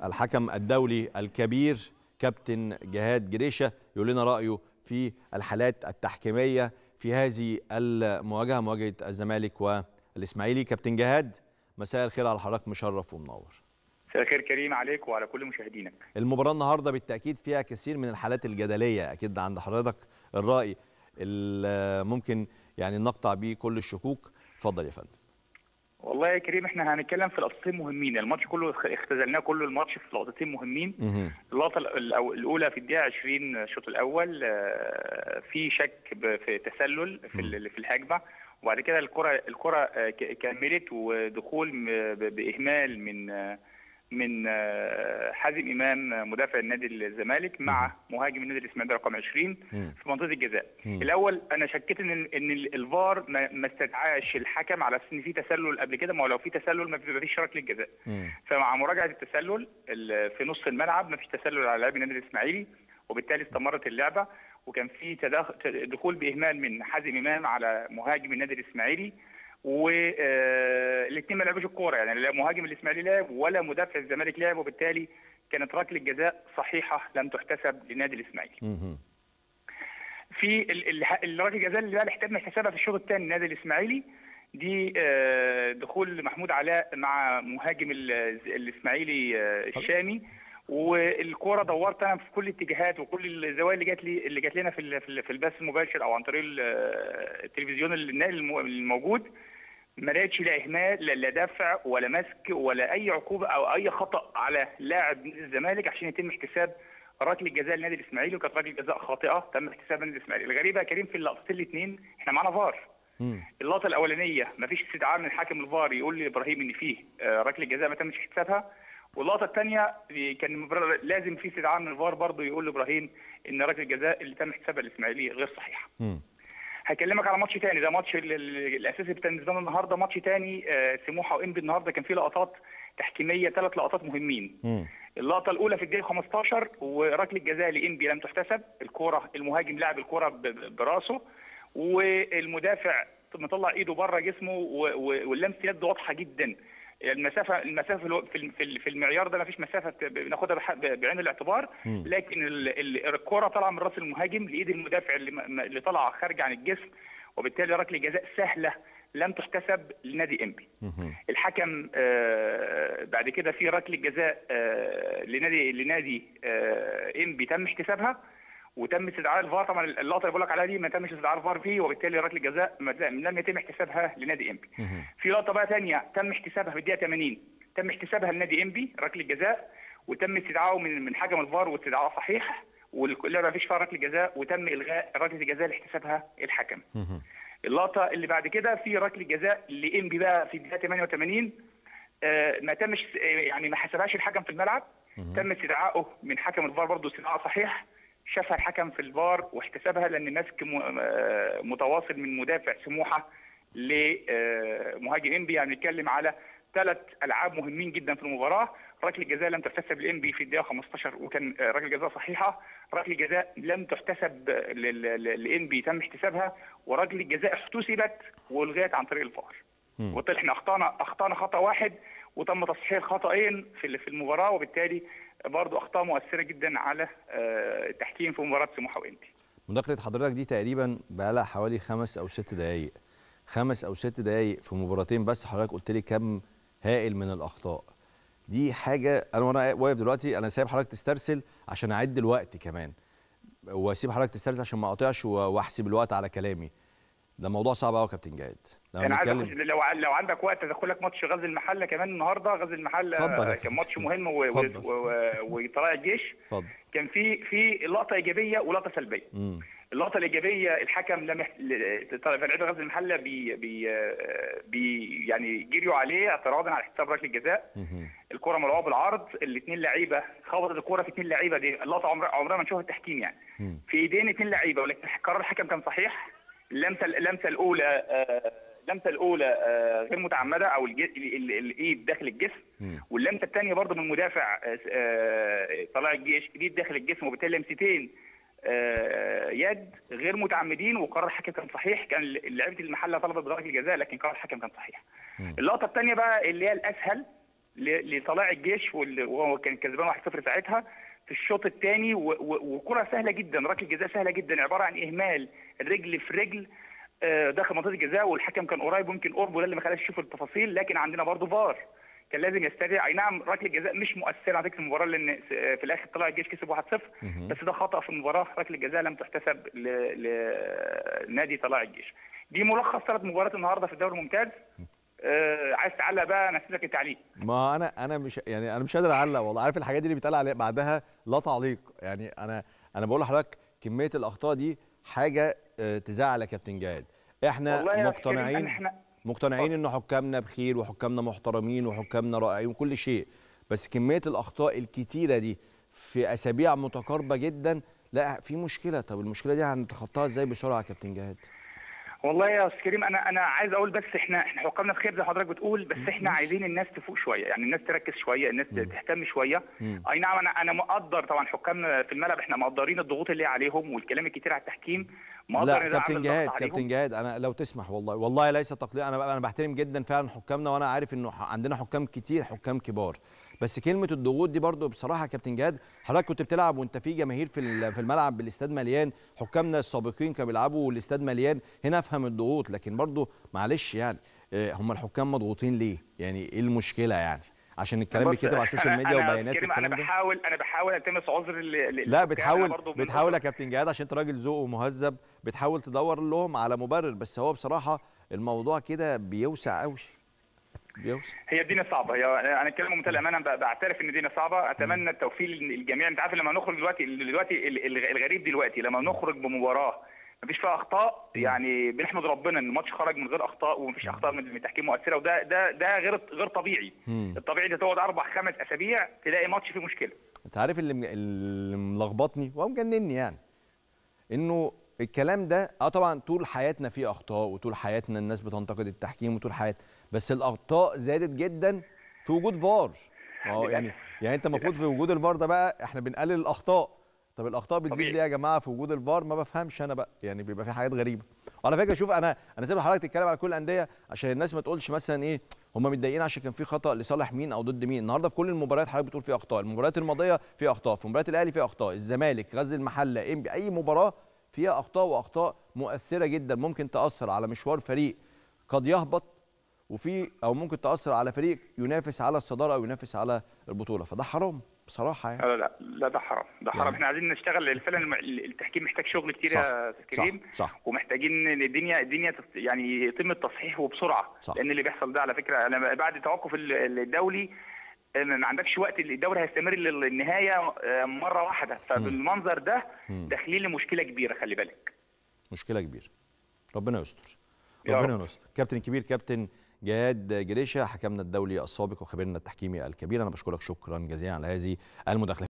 الحكم الدولي الكبير كابتن جهاد جريشه يقول لنا رايه في الحالات التحكيميه في هذه المواجهه مواجهه الزمالك والاسماعيلي كابتن جهاد مساء الخير على حضرتك مشرف ومنور مساء الخير كريم عليك وعلى كل مشاهدينك المباراه النهارده بالتاكيد فيها كثير من الحالات الجدليه اكيد عند حضرتك الراي اللي ممكن يعني نقطع بيه كل الشكوك اتفضل يا فندم والله يا كريم احنا هنتكلم في لقطتين مهمين الماتش كله اختزلناه كله الماتش في لقطتين مهمين مهم. اللقطه الأو- الاولى في الدقيقه 20 الشوط الاول آه، في شك ب- في تسلل في ال- في الهجمه وبعد كده الكره الكره آه، ك- كملت ودخول م- ب- باهمال من آه، من آه، حازم امام مدافع النادي الزمالك مع مهاجم النادي الاسماعيلي رقم 20 مم. في منطقه الجزاء مم. الاول انا شكيت ان ان الفار ما ما استدعاش الحكم على اساس ان في تسلل قبل كده ما هو لو في تسلل ما فيش ركله جزاء مم. فمع مراجعه التسلل ال- في نص الملعب ما فيش تسلل على لاعب النادي الاسماعيلي وبالتالي استمرت اللعبه وكان في تداخل دخول باهمال من حازم امام على مهاجم النادي الاسماعيلي والاثنين ما لعبوش الكوره يعني لا مهاجم الاسماعيلي لعب ولا مدافع الزمالك لعب وبالتالي كانت ركله جزاء صحيحه لم تحتسب للنادي الاسماعيلي. مهم. في ال- ال- الركله الجزاء اللي بقى احتاجنا حسابها في الشوط الثاني النادي الاسماعيلي دي آه، دخول محمود علاء مع مهاجم ال- الاسماعيلي آه، الشامي والكوره دورت انا في كل الاتجاهات وكل الزوايا اللي جات لي اللي جات لنا في ال- في ال- في البث المباشر او عن طريق ال- التلفزيون النقل الم- الموجود ما لقيتش لا اهمال لا- لا دفع ولا مسك ولا اي عقوبه او اي خطا على لاعب نادي الزمالك عشان يتم احتساب ركله جزاء للنادي الاسماعيلي وكانت ركله جزاء خاطئه تم احتسابها للنادي الاسماعيلي الغريبه يا كريم في اللقطتين الاثنين احنا معانا فار مم. اللقطه الاولانيه ما فيش استدعاء من الحكم الفار يقول لابراهيم ان فيه آه، ركله جزاء ما تمش احتسابها واللقطه الثانيه كان المبرر- لازم في استدعاء من الفار برضه يقول لابراهيم ان ركله الجزاء اللي تم احتسابها للاسماعيلي غير صحيحه مم. هكلمك على ماتش تاني ده ماتش ال- ال- الاساسي بتاع النظام النهارده ماتش تاني آه، سموحه وانبي النهارده كان فيه لقطات تحكيميه ثلاث لقطات مهمين مم. اللقطه الاولى في الدقيقه 15 وركله جزاء لانبي لم تحتسب الكره المهاجم لعب الكره ب- ب- براسه والمدافع مطلع ايده بره جسمه و- و- واللمس يد واضحه جدا المسافه المسافه في الو- في الم- في ال- في المعيار ده ما فيش مسافه ب- بناخدها بح- ب- بعين الاعتبار مم. لكن ال- ال- الكره طالعه من راس المهاجم لايد المدافع اللي م- اللي طالعه خارجه عن الجسم وبالتالي ركله جزاء سهله لم تحتسب لنادي انبي مهم. الحكم آه، بعد كده في ركله جزاء آه، لنادي لنادي آه، انبي تم احتسابها وتم استدعاء الفار طبعا اللقطه اللي بقول لك عليها دي ما تمش استدعاء الفار فيه وبالتالي ركله جزاء ما- لم يتم احتسابها لنادي انبي. مهم. في لقطه بقى ثانيه تم احتسابها في الدقيقه 80 تم احتسابها لنادي انبي ركله جزاء وتم استدعائه من من حكم الفار واستدعائه صحيح واللعبه ما فيش فيها ركله جزاء وتم الغاء ركله الجزاء اللي احتسبها الحكم. مهم. اللقطه اللي بعد كده في ركله جزاء لانبي بقى في الدقيقه 88 آه، ما تمش آه، يعني ما حسبهاش الحكم في الملعب تم استدعائه من حكم الفار برضه استدعاء صحيح شافها الحكم في الفار واحتسبها لان مسك م- آه، متواصل من مدافع سموحه لمهاجم انبي يعني بنتكلم على ثلاث العاب مهمين جدا في المباراه ركله جزاء لم تحتسب لانبي في الدقيقه 15 وكان آه، ركله جزاء صحيحه ركله جزاء لم تحتسب لل- لل- لانبي تم احتسابها وركله جزاء احتسبت والغيت عن طريق الفار مم. وبالتالي احنا اخطانا اخطانا خطا واحد وتم تصحيح خطأين في في المباراه وبالتالي برضو اخطاء مؤثره جدا على آه، التحكيم في مباراه سموحه وانبي مداخلة حضرتك دي تقريبا بقالها حوالي خمس أو ست دقايق خمس أو ست دقايق في مباراتين بس حضرتك قلت لي كم هائل من الأخطاء دي حاجة أنا وأنا واقف دلوقتي أنا سايب حضرتك تسترسل عشان أعد الوقت كمان وأسيب حضرتك تسترسل عشان ما أقطعش و- وأحسب الوقت على كلامي ده موضوع صعب قوي يا كابتن جاهد لما انا عايز بنتكلم أخش لو لو عندك وقت ادخل لك ماتش غزل المحله كمان النهارده غزل المحله اتفضل يا آه، كابتن. كان ماتش مهم و- و- اتفضل. و- وطلائع الجيش اتفضل كان في في لقطه ايجابيه ولقطه سلبيه مم. اللقطه الايجابيه الحكم لم يح... ل- طلع- لعيبه غزل المحله بي... بي... آه، بي يعني جريوا عليه اعتراضا على حساب ركله الجزاء مهم. الكره ملعوبه بالعرض الاثنين لعيبه خبطت الكره في اثنين لعيبه دي اللقطه عمرها عمرها ما نشوفها في التحكيم يعني مم. في ايدين اثنين لعيبه ولكن قرار الحكم كان صحيح اللمسه اللمسه الاولى آه، اللمسه الاولى آه، غير متعمده او الج- ال- ال- الايد داخل الجسم مم. واللمسه الثانيه برضه من مدافع آه، آه، طلائع الجيش ايد داخل الجسم وبالتالي لمستين آه، يد غير متعمدين وقرار الحكم كان صحيح كان لعيبه المحله طلبت بضربه الجزاء لكن قرار الحكم كان صحيح مم. اللقطه الثانيه بقى اللي هي الاسهل ل- لطلائع الجيش وال- وهو كان كسبان 1-0 ساعتها في الشوط الثاني وكره سهله جدا ركله جزاء سهله جدا عباره عن اهمال رجل في رجل آه، داخل منطقه الجزاء والحكم كان قريب يمكن قربه ده اللي ما خلاش يشوف التفاصيل لكن عندنا برضه فار كان لازم يستدعي اي نعم ركله جزاء مش مؤثره على فكره المباراه لان س- في الاخر طلع الجيش كسب 1-0 مهم. بس ده خطا في المباراه ركله جزاء لم تحتسب ل- لنادي طلائع الجيش دي ملخص ثلاث مباريات النهارده في الدوري الممتاز آه، عايز تعلق بقى انا لك التعليق ما انا انا مش يعني انا مش قادر اعلق والله عارف الحاجات دي اللي بيتقال عليها بعدها لا تعليق يعني انا انا بقول لحضرتك كميه الاخطاء دي حاجه آه، تزعل يا كابتن جهاد احنا والله يا أستاذ كريم، مقتنعين احنا مقتنعين ان حكامنا بخير وحكامنا محترمين وحكامنا رائعين وكل شيء بس كميه الاخطاء الكتيره دي في اسابيع متقاربه جدا لا في مشكله طب المشكله دي هنتخطاها ازاي بسرعه يا كابتن جهاد والله يا استاذ كريم انا انا عايز اقول بس احنا احنا حكامنا بخير زي ما حضرتك بتقول بس احنا ماشي. عايزين الناس تفوق شويه يعني الناس تركز شويه الناس مم. تهتم شويه مم. اي نعم انا انا مقدر طبعا حكامنا في الملعب احنا مقدرين الضغوط اللي عليهم والكلام الكتير على التحكيم مقدر لا إن ده كابتن عامل جهاد ضغط عليهم. كابتن جهاد انا لو تسمح والله والله ليس تقليد انا انا بحترم جدا فعلا حكامنا وانا عارف انه ح- عندنا حكام كتير حكام كبار بس كلمه الضغوط دي برضو بصراحه يا كابتن جهاد حضرتك كنت بتلعب وانت في جماهير في ال- في الملعب بالاستاد مليان حكامنا السابقين كانوا بيلعبوا والاستاد مليان هنا افهم الضغوط لكن برضو معلش يعني آه، هم الحكام مضغوطين ليه يعني ايه المشكله يعني عشان الكلام بص، بيتكتب على السوشيال أنا- ميديا أنا وبيانات كريم، انا والكلام ده بحاول انا بحاول التمس عذر ل- ل- لا للحكام. أنا بتحاول برضو من بتحاول يا أسر- كابتن جهاد عشان انت راجل ذوق ومهذب بتحاول تدور لهم على مبرر بس هو بصراحه الموضوع كده بيوسع قوي بيوسع هي الدنيا صعبه هي انا اتكلم بمنتهى الامانه ب- بعترف ان الدنيا صعبه اتمنى التوفيق للجميع انت عارف لما نخرج دلوقتي دلوقتي ال- ال- الغريب دلوقتي لما نخرج بمباراه مفيش فيها اخطاء يعني بنحمد ربنا ان الماتش خرج من غير اخطاء ومفيش اخطاء من من التحكيم مؤثره وده ده ده غير غير طبيعي مم. الطبيعي انت تقعد اربع خمس اسابيع تلاقي ماتش فيه مشكله انت عارف اللي م- اللي ملخبطني ومجنني يعني انه الكلام ده اه طبعا طول حياتنا فيه اخطاء وطول حياتنا الناس بتنتقد التحكيم وطول حياتنا بس الاخطاء زادت جدا في وجود فار ما هو يعني يعني انت المفروض في وجود الفار ده بقى احنا بنقلل الاخطاء طب الاخطاء بتزيد طبيعي. ليه يا جماعه في وجود الفار ما بفهمش انا بقى يعني بيبقى في حاجات غريبه وعلى فكره شوف انا انا سايب حضرتك تتكلم على كل الانديه عشان الناس ما تقولش مثلا ايه هم متضايقين عشان كان في خطا لصالح مين او ضد مين النهارده في كل المباريات حضرتك بتقول في اخطاء المباريات الماضيه في اخطاء في مباريات الاهلي في اخطاء الزمالك غزل المحله انبي اي مباراه فيها اخطاء واخطاء مؤثره جدا ممكن تاثر على مشوار فريق قد يهبط وفي او ممكن تاثر على فريق ينافس على الصداره او ينافس على البطوله فده حرام بصراحه يعني لا لا لا ده حرام ده حرام يعني- احنا عايزين نشتغل فعلا الم- التحكيم محتاج شغل كتير صح، يا أستاذ كريم صح صح ومحتاجين ان الدنيا الدنيا تت- يعني يتم التصحيح وبسرعه صح. لان اللي بيحصل ده على فكره انا بعد توقف ال- الدولي آه، ما عندكش وقت الدوري هيستمر للنهايه آه، مره واحده فبالمنظر ده مم. داخلين لمشكله كبيره خلي بالك مشكله كبيره ربنا يستر يا ربنا رب. يستر كابتن الكبير كابتن جهاد جريشه حكمنا الدولي السابق وخبيرنا التحكيمي الكبير انا بشكرك شكرا جزيلا على هذه المداخله